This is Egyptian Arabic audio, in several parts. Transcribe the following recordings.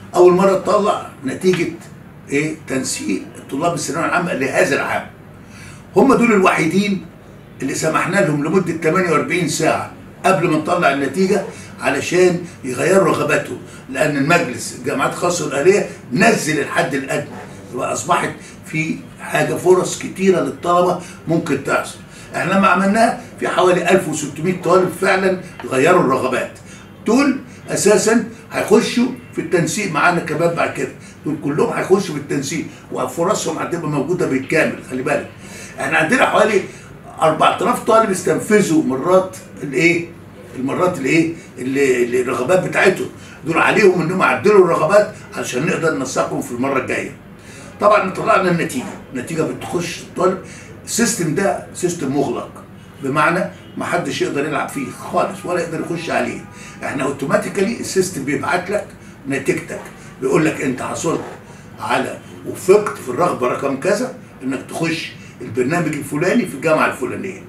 اول مره تطلع نتيجه ايه تنسيق الطلاب الثانويه العامه لهذا العام هم دول الوحيدين اللي سمحنا لهم لمده 48 ساعه قبل ما نطلع النتيجه علشان يغيروا رغباتهم لان المجلس الجامعات الخاصه والاهليه نزل الحد الادنى واصبحت في حاجه فرص كتيره للطلبه ممكن تحصل احنا لما عملناها في حوالي 1600 طالب فعلا غيروا الرغبات دول اساسا هيخشوا في التنسيق معانا كمان بعد كده دول كلهم هيخشوا في التنسيق وفرصهم هتبقى موجوده بالكامل خلي بالك احنا عندنا حوالي 4000 طالب استنفذوا مرات الايه المرات الايه اللي اللي الرغبات بتاعتهم دول عليهم انهم يعدلوا الرغبات علشان نقدر ننسقهم في المره الجايه طبعا طلعنا النتيجه النتيجه بتخش الطالب السيستم ده سيستم مغلق بمعنى ما حدش يقدر يلعب فيه خالص ولا يقدر يخش عليه احنا اوتوماتيكالي السيستم بيبعت لك نتيجتك بيقول لك انت حصلت على وفقت في الرغبه رقم كذا انك تخش البرنامج الفلاني في الجامعه الفلانيه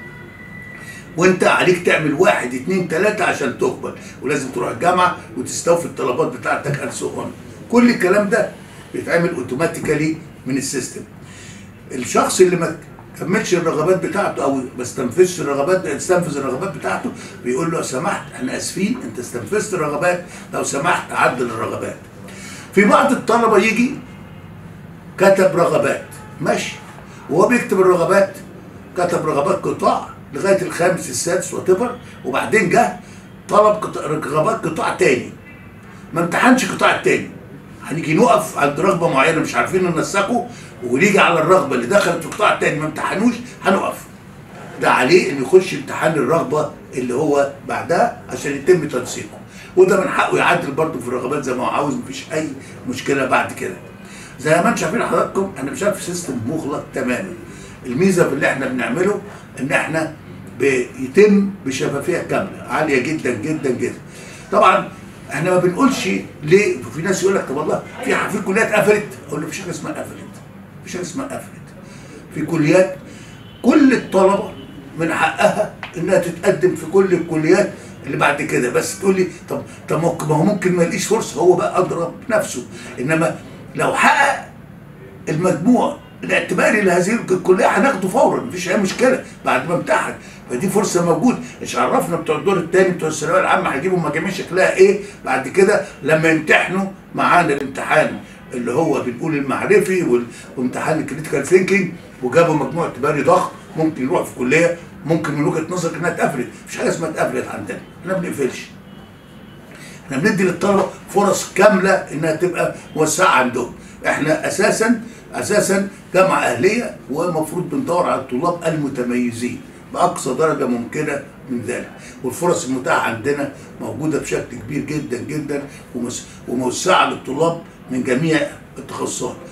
وانت عليك تعمل واحد اتنين تلاته عشان تقبل ولازم تروح الجامعه وتستوفي الطلبات بتاعتك and so on كل الكلام ده بيتعمل اوتوماتيكالي من السيستم الشخص اللي ما كملش الرغبات بتاعته او ما استنفذش الرغبات استنفذ الرغبات بتاعته بيقول له لو سمحت احنا اسفين انت استنفذت الرغبات لو سمحت عدل الرغبات في بعض الطلبه يجي كتب رغبات ماشي وهو بيكتب الرغبات كتب رغبات قطاع لغايه الخامس السادس وتبر وبعدين جه طلب قطاع رغبات قطاع تاني ما امتحنش القطاع التاني هنيجي نقف عند رغبه معينه مش عارفين ننسقه ونيجي على الرغبه اللي دخلت في القطاع التاني ما امتحنوش هنقف ده عليه انه يخش امتحان الرغبه اللي هو بعدها عشان يتم تنسيقه وده من حقه يعدل برضه في الرغبات زي ما هو عاوز مفيش اي مشكله بعد كده زي ما انتم شايفين حضراتكم انا مش عارف سيستم مغلق تماما الميزه في اللي احنا بنعمله ان احنا بيتم بشفافيه كامله عاليه جدا جدا جدا طبعا احنا ما بنقولش ليه في ناس يقول لك طب والله في في كليات قفلت اقول له مفيش حاجه اسمها قفلت مفيش حاجه اسمها قفلت في كليات كل الطلبه من حقها انها تتقدم في كل الكليات اللي بعد كده بس تقول لي طب طب ما هو ممكن ما يلاقيش فرصه هو بقى اضرب نفسه انما لو حقق المجموع الاعتباري لهذه الكليه هناخده فورا مفيش اي مشكله بعد ما امتحن فدي فرصه موجوده مش عرفنا بتوع الدور الثاني بتوع الثانويه العامه هيجيبوا مجاميع شكلها ايه بعد كده لما يمتحنوا معانا الامتحان اللي هو بنقول المعرفي وال- وامتحان الكريتيكال ثينكينج وجابوا مجموع اعتباري ضخم ممكن يروح في كليه ممكن من وجهه نظرك انها اتقفلت مفيش حاجه اسمها اتقفلت عندنا احنا ما بنقفلش احنا بندي للطلبه فرص كامله انها تبقى موسعه عندهم احنا اساسا اساسا جامعه اهليه والمفروض بندور على الطلاب المتميزين باقصى درجه ممكنه من ذلك والفرص المتاحه عندنا موجوده بشكل كبير جدا جدا ومس- وموسعه للطلاب من جميع التخصصات